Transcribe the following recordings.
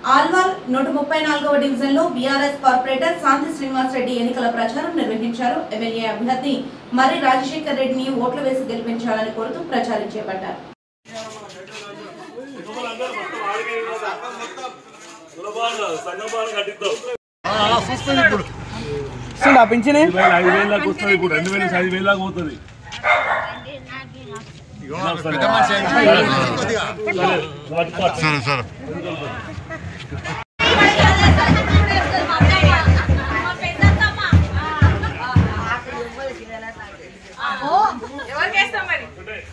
ఆల్వాల్ నూట ముప్పై నాలుగవ డివిజన్ లో బీఆర్ఎస్ కార్పొరేటర్ శాంతి శ్రీనివాస్ రెడ్డి ఎన్నికల ప్రచారం నిర్వహించారు ఎమ్మెల్యే అభ్యర్థి మర్రి రాజశేఖర్ రెడ్డిని ఓట్లు వేసి గెలిపించాలని కోరుతూ ప్రచారం చేపట్టారు చూస్తుంది ఇప్పుడు వస్తుందా పింఛని ఐదు వేల దాకా వస్తుంది ఇప్పుడు రెండు వేల ఐదు వేల దాకా పోతుంది ఇగో పెద్ద మనిషి అయింది. కొద్దిగా. సరే సరే ఎవరికేస్తాం మరి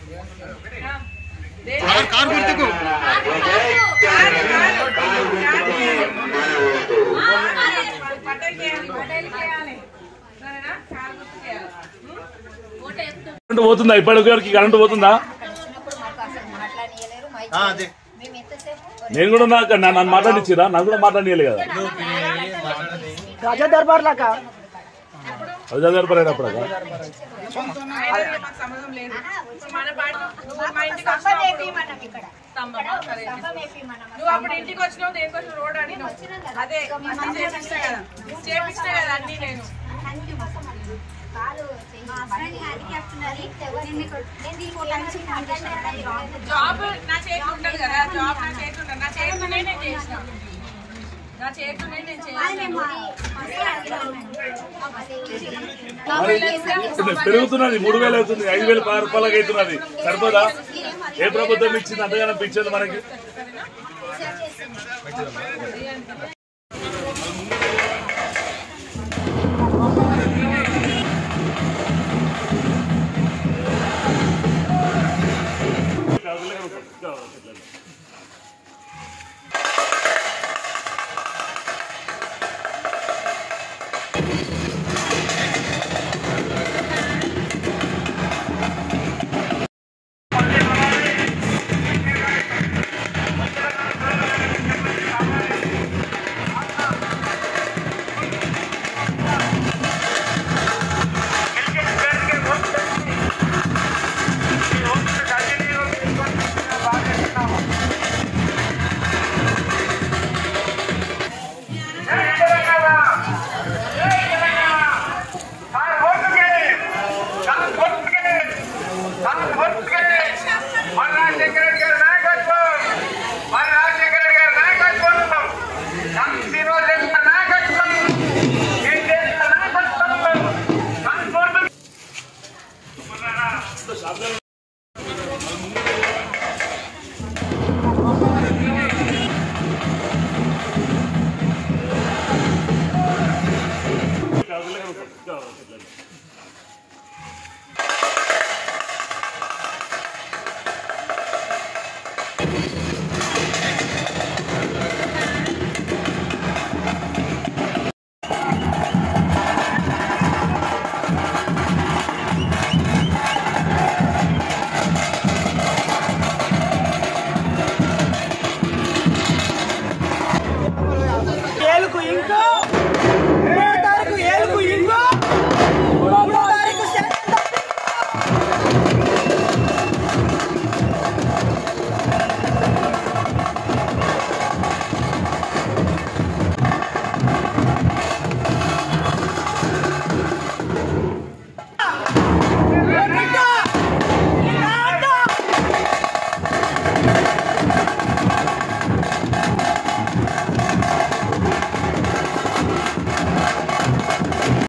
కారు కారు గుర్తుకు పట్టేకి వేయాలి పట్టేకి వేయాలి సరేనా కారు గుర్తుకు వేయాలి కరెంటు పోతుందా ఇప్పటి వరకు కరెంటు పోతుందా వచ్చినప్పుడు మాకు అసలు మాట్లాడనీయలేరు మైక్ ఆ, అదే మేము ఎంతసేపు నేను కూడా నాకు నా- నన్ను మాట్లాడిచ్చిరా నాకు కూడా మాట్లాడియలే కదా రాజా దర్బార్ లాగా అదే పడేటప్పుడు ఆయన మాకు సంబంధం లేదు మన పాట నువ్వు మా ఇంటికి స్తంభం వచ్చినప్పుడు వేపిమన్నాం ఇక్కడ స్తంభమా? సరే. స్తంభం వేపిమన్నాం నువ్వు అప్పుడు ఇంటికి వచ్చినావు దేనికి వచ్చిన రోడ్ అడిగినావు అదే అన్ని చేపించినా కదా చేపించినా కదా అన్ని నేను కాలు చెయ్యి. నేను మీకు- నేను దీనికి ఒక మంచి ఫోన్ చేసిన కదా, ఇది రాంగ్. జాబ్ నా చేతిలో ఉండదు కదా జాబ్ నా చేతిలో ఉండదు నా చేతిలోనే నేను చేసిన నా చేతిలోనే నేను చేసిన ఇప్పుడు పెరుగుతున్నది మూడు వేలు అవుతుంది ఐదు వేలు పది రూపాయలకి అవుతున్నది సరిపోదా ఏ ప్రభుత్వం ఇచ్చింది అంతగానో పిచ్చింది మనకి